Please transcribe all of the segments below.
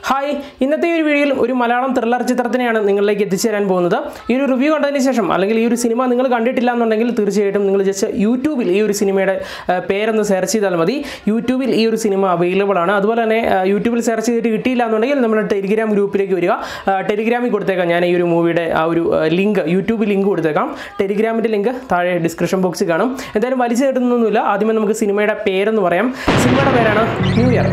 hi ഇന്നത്തെ ഈ ഒരു വീഡിയോയിൽ ഒരു മലയാളം ത്രില്ലർ ചിത്രത്തിനെയാണ് നിങ്ങളിലേക്ക് എത്തിച്ചു തരാൻ പോകുന്നത് ഈ ഒരു റിവ്യൂ കണ്ടതിന് ശേഷം അല്ലെങ്കിൽ ഈ ഒരു സിനിമ നിങ്ങൾ കണ്ടിട്ടില്ല എന്നുണ്ടെങ്കിൽ തീർച്ചയായിട്ടും നിങ്ങൾ ജസ്റ്റ് യൂട്യൂബിൽ ഈ ഒരു സിനിമയുടെ ആ, പേരൊന്ന് സെർച്ച് ചെയ്താൽ മതി യൂട്യൂബിൽ ഈ ഒരു സിനിമ അവൈലബിൾ ആണ് അതുപോലെ തന്നെ ആ, യൂട്യൂബിൽ സെർച്ച് ചെയ്തിട്ട് കിട്ടിയില്ല എന്നുണ്ടെങ്കിൽ നമ്മുടെ ടെലിഗ്രാം ഗ്രൂപ്പിലേക്ക് വരിക ആ, ടെലിഗ്രാമിൽ കൊടുത്തേക്കാം ഞാൻ ഈ ഒരു മൂവിയുടെ ആ ഒരു ലിങ്ക് യൂട്യൂബ് ലിങ്ക് കൊടുത്തേക്കാം ടെലിഗ്രാമിൻ്റെ ലിങ്ക് താഴെ ഡിസ്ക്രിപ്ഷൻ ബോക്സിൽ കാണും എന്തായാലും വലിച്ചു കിട്ടുന്നൊന്നുമില്ല ആദ്യമേ നമുക്ക് സിനിമയുടെ പേരെന്ന് പറയാം സിനിമയുടെ പേരാണ് ന്യൂ ഇയർ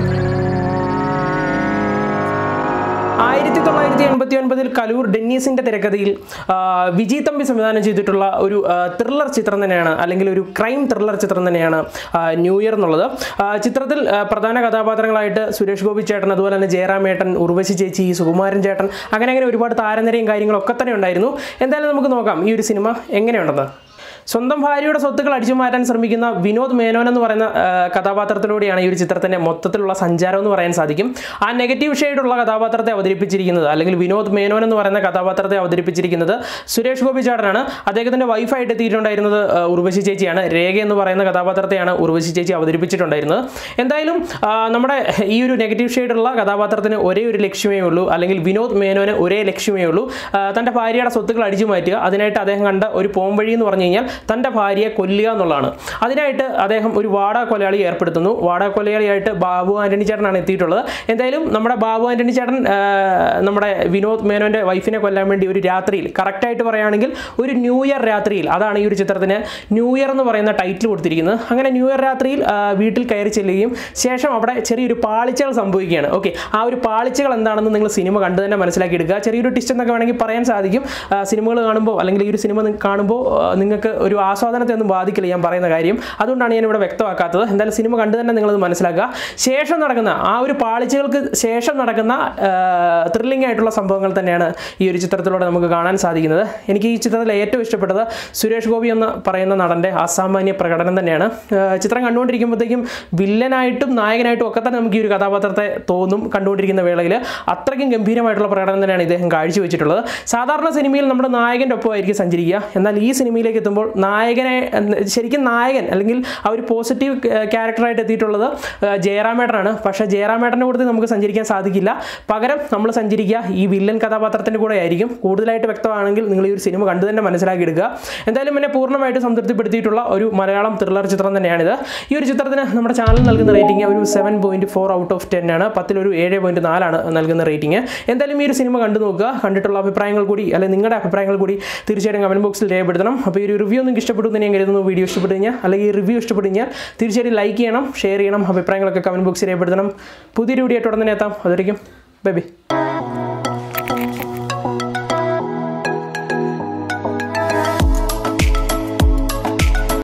ആയിരത്തി തൊള്ളായിരത്തി എൺപത്തി ഒൻപതിൽ കലൂർ ഡെന്നീസിന്റെ തിരക്കഥയിൽ ആ, വിജയ് തമ്പി സംവിധാനം ചെയ്തിട്ടുള്ള ഒരു ആ, ത്രില്ലർ ചിത്രം തന്നെയാണ് അല്ലെങ്കിൽ ഒരു ക്രൈം ത്രില്ലർ ചിത്രം തന്നെയാണ് ആ, ന്യൂ ഇയർ എന്നുള്ളത് ആ, ചിത്രത്തിൽ ആ, പ്രധാന കഥാപാത്രങ്ങളായിട്ട് സുരേഷ് ഗോപി ചേട്ടൻ അതുപോലെ തന്നെ ജയറാമേട്ടൻ ഉർവശി ചേച്ചി സുകുമാരൻ ചേട്ടൻ അങ്ങനെ അങ്ങനെ ഒരുപാട് താരനിരയും കാര്യങ്ങളൊക്കെ തന്നെ ഉണ്ടായിരുന്നു എന്തായാലും നമുക്ക് നോക്കാം ഈ ഒരു സിനിമ എങ്ങനെയുണ്ടെന്ന് സ്വന്തം ഭാര്യയുടെ സ്വത്തുക്കൾ അടിച്ചു മാറ്റാൻ ശ്രമിക്കുന്ന വിനോദ് മേനോൻ എന്ന് പറയുന്ന ആ, കഥാപാത്രത്തിലൂടെയാണ് ഈ ഒരു ചിത്രത്തിന്റെ മൊത്തത്തിലുള്ള സഞ്ചാരം എന്ന് പറയാൻ സാധിക്കും ആ നെഗറ്റീവ് ഷെയ്ഡുള്ള കഥാപാത്രത്തെ അവതരിപ്പിച്ചിരിക്കുന്നത് അല്ലെങ്കിൽ വിനോദ് മേനോൻ എന്ന് പറയുന്ന കഥാപാത്രത്തെ അവതരിപ്പിച്ചിരിക്കുന്നത് സുരേഷ് ഗോപി ചേട്ടനാണ് അദ്ദേഹത്തിന്റെ വൈഫായിട്ട് എത്തിയിട്ടുണ്ടായിരുന്നത് ആ, ഉർവശി ചേച്ചിയാണ് രേഖ എന്ന് പറയുന്ന കഥാപാത്രത്തെയാണ് ഉർവശി ചേച്ചി അവതരിപ്പിച്ചിട്ടുണ്ടായിരുന്നത് എന്തായാലും ആ, നമ്മുടെ ഈ ഒരു നെഗറ്റീവ് ഷെയ്ഡുള്ള കഥാപാത്രത്തിന് ഒരേ ഒരു ലക്ഷ്യമേ ഉള്ളൂ അല്ലെങ്കിൽ വിനോദ് മേനോന് ഒരേ ലക്ഷ്യമേ ഉള്ളൂ ആ, തൻ്റെ ഭാര്യയുടെ സ്വത്തുക്കൾ അടിച്ചു മാറ്റുക അതിനായിട്ട് അദ്ദേഹം കണ്ട ഒരു പോംവഴി എന്ന് പറഞ്ഞു കഴിഞ്ഞാൽ തൻ്റെ ഭാര്യയെ കൊല്ലുക എന്നുള്ളതാണ് അതിനായിട്ട് അദ്ദേഹം ഒരു വാടക കൊലയാളി ഏർപ്പെടുത്തുന്നു വാടക കൊലയാളിയായിട്ട് ബാബു ആന്റണി ചേട്ടനാണ് എത്തിയിട്ടുള്ളത് എന്തായാലും നമ്മുടെ ബാബു ആന്റണി ചേട്ടൻ ആ, നമ്മുടെ വിനോദ് മേനോൻ്റെ വൈഫിനെ കൊല്ലാൻ വേണ്ടി ഒരു രാത്രിയിൽ കറക്റ്റായിട്ട് പറയുകയാണെങ്കിൽ ഒരു ന്യൂ ഇയർ രാത്രിയിൽ അതാണ് ഈ ഒരു ചിത്രത്തിന് ന്യൂ ഇയർ എന്ന് പറയുന്ന ടൈറ്റിൽ കൊടുത്തിരിക്കുന്നത് അങ്ങനെ ന്യൂ ഇയർ രാത്രിയിൽ ആ, വീട്ടിൽ കയറി ചെല്ലുകയും ശേഷം അവിടെ ചെറിയൊരു പാളിച്ചകൾ സംഭവിക്കുകയാണ് ഓക്കെ ആ ഒരു പാളിച്ചകൾ എന്താണെന്ന് നിങ്ങൾ സിനിമ കണ്ടു തന്നെ മനസ്സിലാക്കി എടുക്കുക ചെറിയൊരു ടിസ്റ്റ് എന്നൊക്കെ വേണമെങ്കിൽ പറയാൻ സാധിക്കും സിനിമകൾ കാണുമ്പോൾ അല്ലെങ്കിൽ ഈ ഒരു സിനിമ നി- കാണുമ്പോൾ ആ, നിങ്ങൾക്ക് ഒരു ആസ്വാദനത്തെ ഒന്നും ബാധിക്കില്ല ഞാൻ പറയുന്ന കാര്യം അതുകൊണ്ടാണ് ഞാൻ ഇവിടെ വ്യക്തമാക്കാത്തത് എന്തായാലും സിനിമ കണ്ടു തന്നെ നിങ്ങളത് മനസ്സിലാക്കുക ശേഷം നടക്കുന്ന ആ ഒരു പാളിച്ചകൾക്ക് ശേഷം നടക്കുന്ന ത്രില്ലിംഗ് ആയിട്ടുള്ള സംഭവങ്ങൾ തന്നെയാണ് ഈ ഒരു ചിത്രത്തിലൂടെ നമുക്ക് കാണാൻ സാധിക്കുന്നത് എനിക്ക് ഈ ചിത്രത്തിൽ ഏറ്റവും ഇഷ്ടപ്പെട്ടത് സുരേഷ് ഗോപി എന്ന് പറയുന്ന നടൻ്റെ അസാമാന്യ പ്രകടനം തന്നെയാണ് ആ, ചിത്രം കണ്ടുകൊണ്ടിരിക്കുമ്പോഴത്തേക്കും വില്ലനായിട്ടും നായകനായിട്ടും ഒക്കെ തന്നെ നമുക്ക് ഈ ഒരു കഥാപാത്രത്തെ തോന്നും കണ്ടുകൊണ്ടിരിക്കുന്ന വേളയിൽ അത്രയ്ക്കും ഗംഭീരമായിട്ടുള്ള പ്രകടനം തന്നെയാണ് ഇദ്ദേഹം കാഴ്ചവെച്ചിട്ടുള്ളത് സാധാരണ സിനിമയിൽ നമ്മുടെ നായകൻ്റെ ഒപ്പമായിരിക്കും സഞ്ചരിക്കുക എന്നാൽ ഈ സിനിമയിലേക്ക് എത്തുമ്പോൾ നായകനെ എന്ന് ശരിക്കും നായകൻ അല്ലെങ്കിൽ ആ ഒരു പോസിറ്റീവ് ക്യാരക്ടറായിട്ട് എത്തിയിട്ടുള്ളത് ആ, ജയറാമേട്ടനാണ് പക്ഷേ ജയറാമേട്ടൻ്റെ കൂടെ നമുക്ക് സഞ്ചരിക്കാൻ സാധിക്കില്ല പകരം നമ്മൾ സഞ്ചരിക്കുക ഈ വില്ലൻ കഥാപാത്രത്തിൻ്റെ കൂടെ ആയിരിക്കും കൂടുതലായിട്ട് വ്യക്തമാണെങ്കിൽ നിങ്ങൾ ഈ ഒരു സിനിമ കണ്ടു തന്നെ മനസ്സിലാക്കി എടുക്കുക എന്തായാലും എന്നെ പൂർണ്ണമായിട്ട് സംതൃപ്തിപ്പെടുത്തിയിട്ടുള്ള ഒരു മലയാളം ത്രില്ലർ ചിത്രം തന്നെയാണിത് ഈ ഒരു ചിത്രത്തിന് നമ്മുടെ ചാനൽ നൽകുന്ന റേറ്റിംഗ് ഒരു seven point four out of ten ആണ് പത്തിലൊരു ഏഴ് പോയിന്റ് നാലാണ് നൽകുന്ന റേറ്റിംഗ് എന്തായാലും ഈ ഒരു സിനിമ കണ്ടു നോക്കുക കണ്ടിട്ടുള്ള അഭിപ്രായങ്ങൾ കൂടി അല്ലെങ്കിൽ നിങ്ങളുടെ അഭിപ്രായങ്ങൾ കൂടി തീർച്ചയായിട്ടും കമന്റ് ബോക്സിൽ രേഖപ്പെടുത്തണം അപ്പോൾ ഈ ഒരു റിവ്യൂ നിങ്ങൾക്ക് ഇഷ്ടപ്പെട്ടു എന്ന് ഞാൻ കരുതുന്നു വീഡിയോ ഇഷ്ടപ്പെട്ടു കഴിഞ്ഞാൽ അല്ലെങ്കിൽ ഈ റിവ്യൂ ഇഷ്ടപ്പെട്ടു കഴിഞ്ഞാൽ തീർച്ചയായിട്ടും ലൈക്ക് ചെയ്യണം ഷെയർ ചെയ്യണം അഭിപ്രായങ്ങളൊക്കെ കമന്റ് ബോക്സിൽ രേഖപ്പെടുത്തണം പുതിയൊരു വീഡിയോ ആയിട്ട് ഉടനെ എത്താം അതുവരെയും ബൈ ബൈ